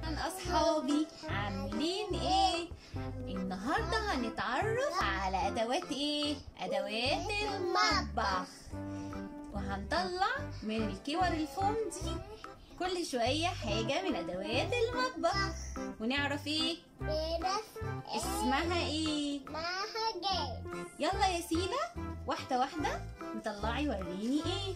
أصحابي عاملين إيه؟ النهاردة هنتعرف على أدوات إيه؟ أدوات المطبخ وهنطلع من الكور الفوم دي كل شوية حاجة من أدوات المطبخ ونعرف إيه؟ اسمها إيه؟ معها جاي يلا يا سيلا واحدة واحدة وطلعي وريني إيه؟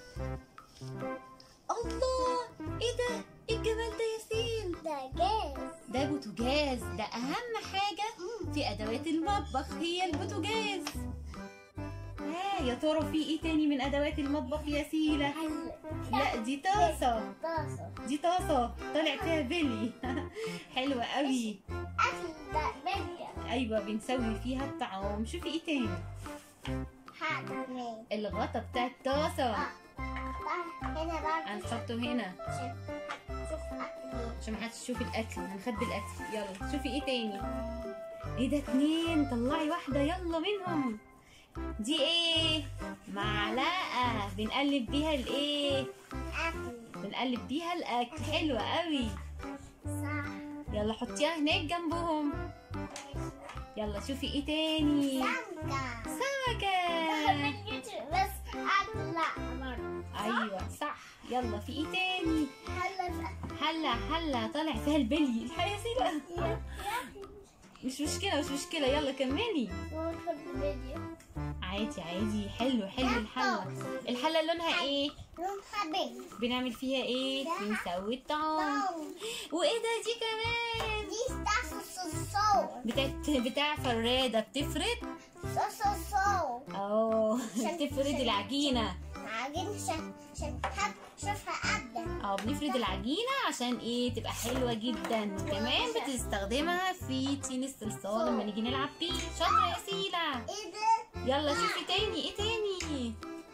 الله إيه ده؟ إيه الجمال ده يا سيل؟ ده جاز ده بوتاجاز ده اهم حاجة في ادوات المطبخ هي البوتاجاز ها يا ترى في ايه تاني من ادوات المطبخ يا سيلة حل لا دي طاسة طاسة دي طاسة طلع فيها بلي حلوة قوي أكل ده بلية ايوه بنسوي فيها الطعام شوفي ايه تاني حاجة مين الغطا بتاع الطاسة هنا بقى هنحطه هنا شوف أكل مين عشان محدش يشوف الاكل هنخبي الاكل يلا شوفي ايه تاني ايه ده اتنين طلعي واحدة يلا منهم دي ايه معلقة بنقلب بيها الايه أكل بنقلب بيها الاكل حلوة قوي صح يلا حطيها هناك جنبهم يلا شوفي ايه تاني سمكة سمكة بس أكل لا مرة ايوه صح يلا في ايه تاني هلا حلة حلة طالع فيها البلي الحقيقة سيبها مش مشكلة مش مشكلة يلا كملي ونحط فيديو عادي عادي حلو حلو الحلة الحلة لونها ايه لونها بينك بنعمل فيها ايه بنسوي الطعام وايه ده دي كمان دي ستاف الصور بتاعت بتاع فرادة بتفرد صور اه بتفرد العجينة عاجين عشان عشان تحب شوفها أبدا اه بنفرد العجينة عشان ايه تبقى حلوة جدا كمان بتستخدمها في طين الصلصال لما نيجي نلعب بيه شاطرة يا سيلا ايه ده؟ يلا شوفي تاني ايه تاني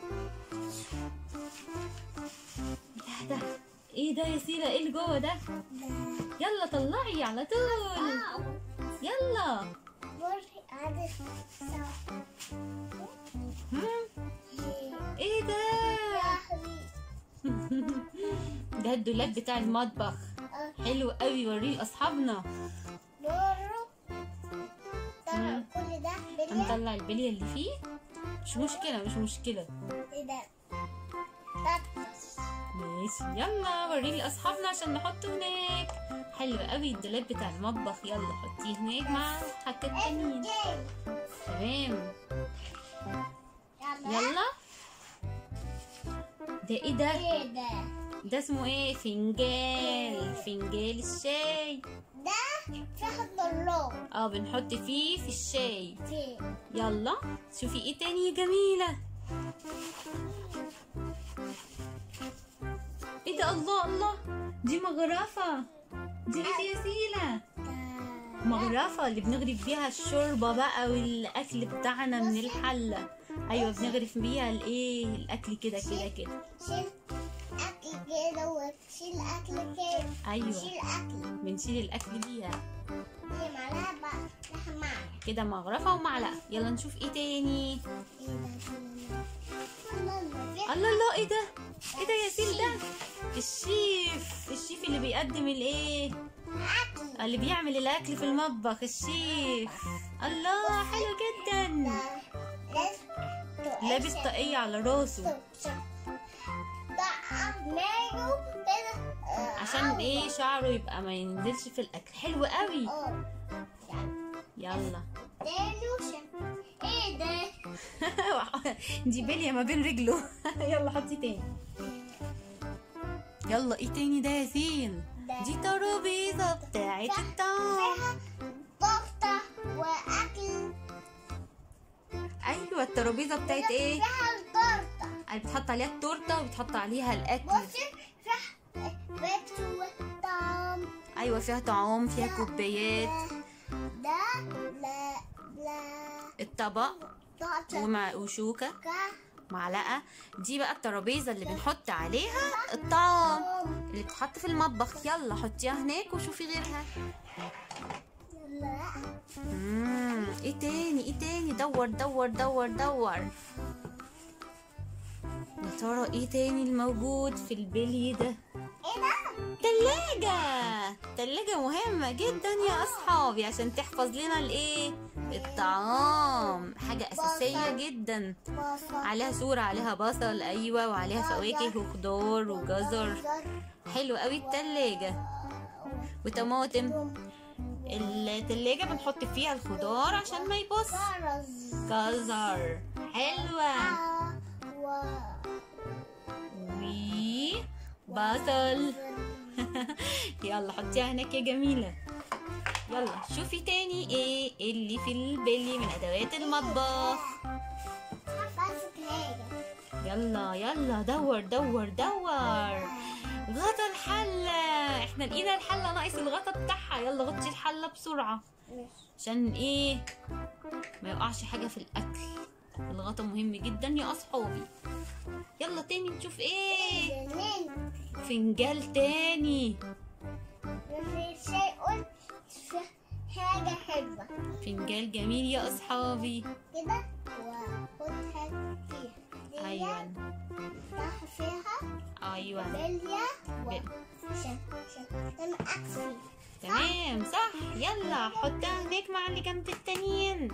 ده ده ايه ده يا سيلا ايه اللي جوه ده يلا طلعي على طول واو يلا وري هذا صور مم. ايه ده يا حبيبي ده الدولاب بتاع المطبخ آه، حلو قوي وريه لاصحابنا دورو طبعا مم. كل ده بلية هنطلع البليه اللي فيه مش مشكله مش مشكله ايه ده؟ بطس ماشي يلا وريه لاصحابنا عشان نحطه هناك حلو قوي الدولاب بتاع المطبخ يلا حطيه هناك مع حاجات تانيين جاي تمام يلا يلا ده ايه ده ايه ده؟ ده اسمه ايه فنجال فنجال الشاي ده فيها ضرورة اه بنحط فيه في الشاي فيه يلا شوفي ايه تاني يا جميلة ايه ده الله الله دي مغرفة دي ايه دي يا سيلة مغرفة اللي بنغرف بيها الشوربة بقى والأكل بتاعنا من الحلة أيوة بنغرف بيها الإيه الأكل كده كده كده شيل أكل كده وشيل أكل كده أيوة شيل أكل بنشيل الأكل بيها دي معلقة بقى لها معي كده مغرفة ومعلقة يلا نشوف ايه تاني ايه ده؟ الله الله في الله الله ايه ده ايه ده يا سيل ده الشيف الشيف اللي بيقدم الايه أكل اللي بيعمل الاكل في المطبخ الشيف الله حلو جدا ده لازم لابس طاقية على راسه ده ماله كده آه، عشان أول. ايه شعره يبقى ما ينزلش في الاكل حلو قوي اه يعني يلا تاني شم ايه ده؟ دي بلية ما بين رجله يلا حطي تاني يلا ايه تاني ده يا سين دي ترابيزة بتاعت الطعام فيها ضغطة وأكل ايوه الترابيزة بتاعت ايه فيها الضغطة اللي بتحط عليها التورته وبتحط عليها الاكل بصي فيها بيت وطعم ايوه فيها طعام فيها كوبايات ده لا لا الطبق ضغطة ومع وشوكه معلقه دي بقى الترابيزه اللي بنحط عليها الطعام اللي بتحط في المطبخ يلا حطيها هناك وشوفي غيرها لا امم ايه تاني ايه تاني دور دور دور دور يا ترى ايه تاني الموجود في البلي ده ايه ده؟ تلاجة التلاجة مهمة جدا يا أصحابي عشان تحفظ لنا الإيه الطعام حاجة أساسية جدا بصل عليها صورة عليها بصل أيوة وعليها فواكه وخضار وجزر حلو قوي التلاجة وطماطم التلاجة بنحط فيها الخضار عشان ما يبص كرز جزر حلوة و وبصل يلا حطيها هناك يا جميلة يلا شوفي تاني ايه اللي في البلي من ادوات المطبخ بس حاجة يلا يلا دور دور دور غطا الحلة احنا لقينا الحلة ناقص الغطا بتاعها يلا غطي الحلة بسرعة عشان ايه ما يقعش حاجة في الاكل الغطا مهم جدا يا اصحابي يلا تاني نشوف ايه جنين فنجال تاني في شيء قلت في حاجة حلوة فنجال جميل يا اصحابي كده وخد حاجة فيها دي ايوه راح فيها ايوه بلية بل- وشن شن تم أكسي تمام صح يلا حطها هناك مع اللي جنب التانيين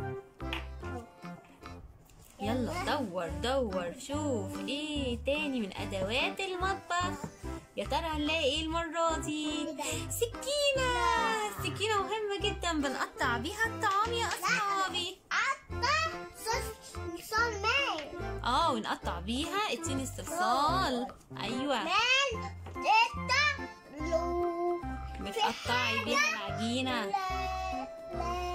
يلا دور دور شوف ايه تاني من ادوات المطبخ يا ترى هنلاقي ايه المرة دي سكينة السكينة مهمة جدا بنقطع بيها الطعام يا اصحابي عطا صوص صوص مال اه ونقطع بيها التين الصلصال ايوه مال تتا لو بتقطعي بيها العجينة لا لا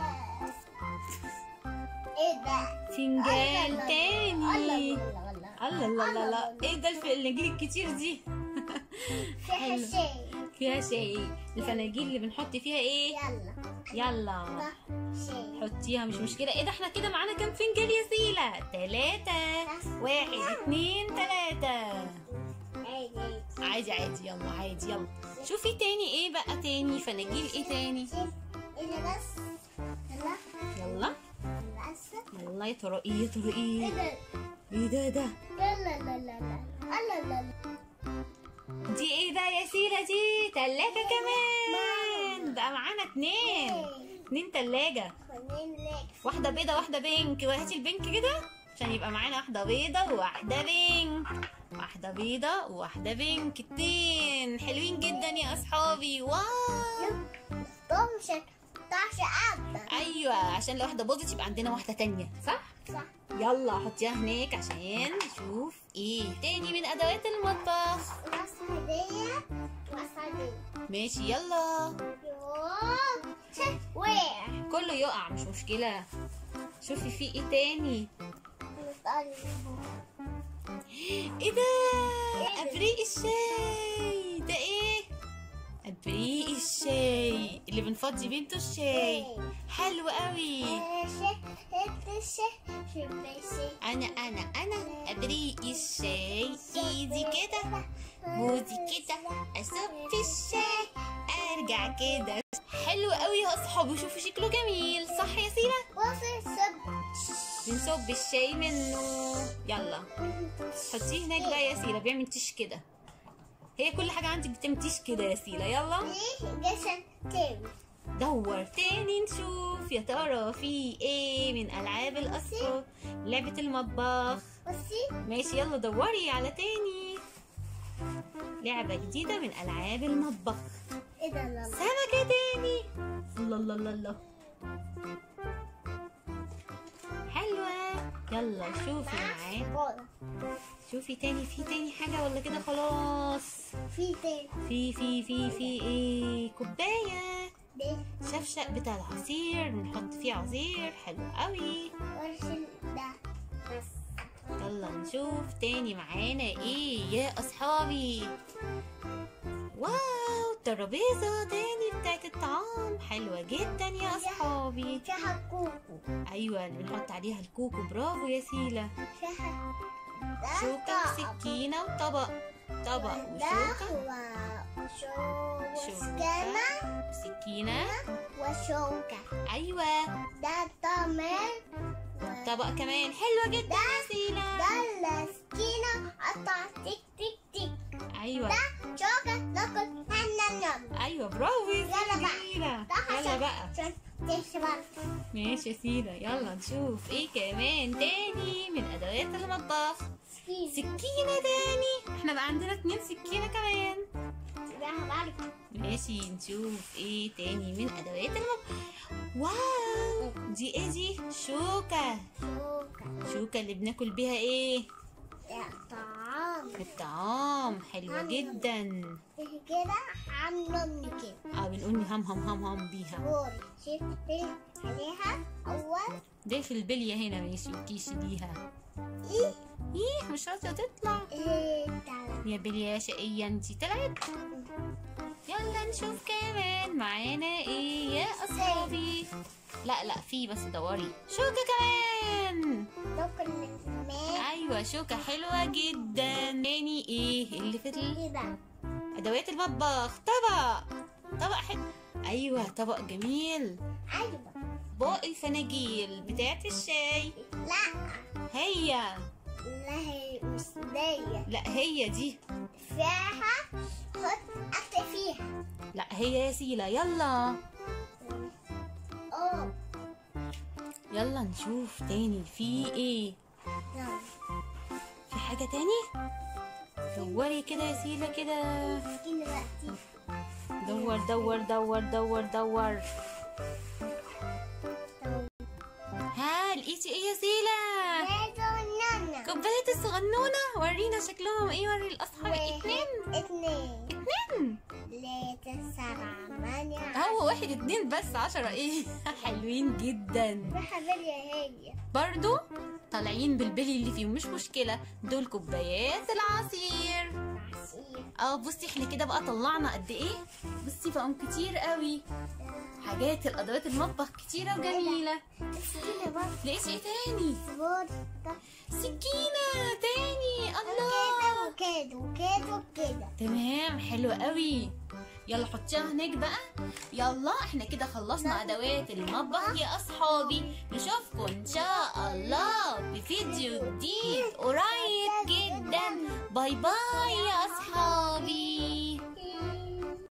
ايه ده فنجان الله، تاني الله الله الله الله لا لا لا ايه ده الفناجيل الكتير دي في حلو. شيء فيها شاي الفناجيل اللي بنحط فيها ايه يلا يلا ده شيء حطيها مش مشكلة ايه ده احنا كده معانا كام فنجان يا سيلة تلاتة واحد اتنين تلاتة عادي عادي عادي يلا عادي يلا شوفي تاني ايه بقى تاني فناجيل ايه تاني ايه ده بس يلا يلا بس يلا يا ترى ايه يا ترى ايه ايه ده ايه ده ده لا لا لا لا لا لا لا دي ايه ده يا سيلة دي تلاجة كمان بقى معانا اتنين اتنين تلاجة خلينا نلاقي واحدة بيضة واحدة بينك وهاتي البينك كده عشان يبقى معانا واحدة بيضة وواحدة بينك واحدة بيضة وواحدة بينك اتنين حلوين جدا يا أصحابي واو طب مش هتقطعش ابدا أيوة عشان لو واحدة باظت يبقى عندنا واحدة تانية صح؟ صح يلا حطيها هناك عشان نشوف ايه تاني من أدوات المطبخ ناس هدية ناس هدية ماشي يلا يوه شت وقع كله يقع مش مشكلة شوفي في ايه تاني ايه ده ابريق الشاي ده ايه ابريق الشاي اللي بنفضي بنته الشاي حلو قوي انا انا انا ابريق الشاي ايدي كده بوزي كده اصب الشاي ارجع كده حلو قوي يا اصحابي شوفوا شكله جميل صح يا سيرة بنصب الشاي منه يلا حطيه هناك بقى يا سيرة بيعمل تش كده هي كل حاجة عندي بتعمل تش كده يا سيرة يلا دور تاني نشوف يا ترى في ايه من العاب الاطفال لعبة المطبخ ماشي يلا دوري على تاني لعبة جديدة من العاب المطبخ سمكة تاني الله الله الله الله حلوة يلا شوفي معايا شوفي تاني في تاني حاجة ولا كده خلاص في تاني في في في في ايه كوباية ده شفشق بتاع العصير بنحط فيه عصير حلو قوي ورش ده بس يلا نشوف تاني معانا ايه يا اصحابي واو ترابيزة تاني بتاعت الطعام حلوة جدا يا اصحابي فيها كوكو ايوه اللي بنحط عليها الكوكو برافو يا سيلة فيها ده شوكة طبق. وسكينة وطبق طبق ده وشوكة هو شو شوكة سكينة وسكينة وشوكة ايوه ده طمن طبق كمان حلوة جدا يا سيلة ده السكينة قطع تك تك تك ايوه ده شوكة ناكل نم نم نم ايوه ايوه برافو يا يلا بقى. سيلا صح يلا عشان- بقى عشان تشرب ماشي يا سيلا يلا نشوف ايه كمان تاني من ادوات المطبخ سكينة تاني احنا بقى عندنا اتنين سكينة كمان راح بعرف ماشي نشوف ايه تاني من ادوات المطبخ واو دي ايه دي شوكة شوكة شوكة اللي بناكل بيها ايه يا طعام الطعام حلوة جدا كده عاملة من كده اه بنقول هم هم هم هم بيها بول شفت عليها أول ده في البلية هنا ماشي وكيش ليها إيه ايه مش راضية تطلع إيه تعالى يا بلية يا شقية انتي طلعت يلا نشوف كمان معانا ايه يا اصحابي لا لا في بس دوري شوكة كمان ممكن نعمل ايوه شوكة حلوة جدا تاني ايه اللي في ال- كده ادوات المطبخ طبق طبق حلو ايوه طبق جميل أيوة بق الفناجيل بتاعت الشاي لا هي لا هي مش دي لا هي دي فيها حط أكل فيها لا هي يا سيلا يلا أوه يلا نشوف تاني في ايه يلا في حاجة تاني دوري كده يا سيلا كده نجي دلوقتي دور دور دور دور دور ها لقيتي ايه يا سيلا لازم نانا كوبايات الصغنونة ورينا شكلهم ايه وري الاصحاب اتنين اتنين اتنين تلاتة سبعة ثمانية هو واحد اتنين بس عشرة ايه حلوين جدا حبيبي هي برضو طالعين بالبلي اللي فيهم مش مشكلة دول كوبايات العصير عصير اه بصي احنا كده بقى طلعنا قد ايه بصي بقوا كتير قوي حاجات الادوات المطبخ كتيرة وجميلة السكينة برضه لقيتي ايه تاني زبور سكينة تاني الله كده وكده وكده وكده تمام حلو قوي يلا حطيها هناك بقى يلا احنا كده خلصنا ادوات المطبخ يا اصحابي نشوفكم ان شاء الله بفيديو جديد قريب جدا باي باي يا اصحابي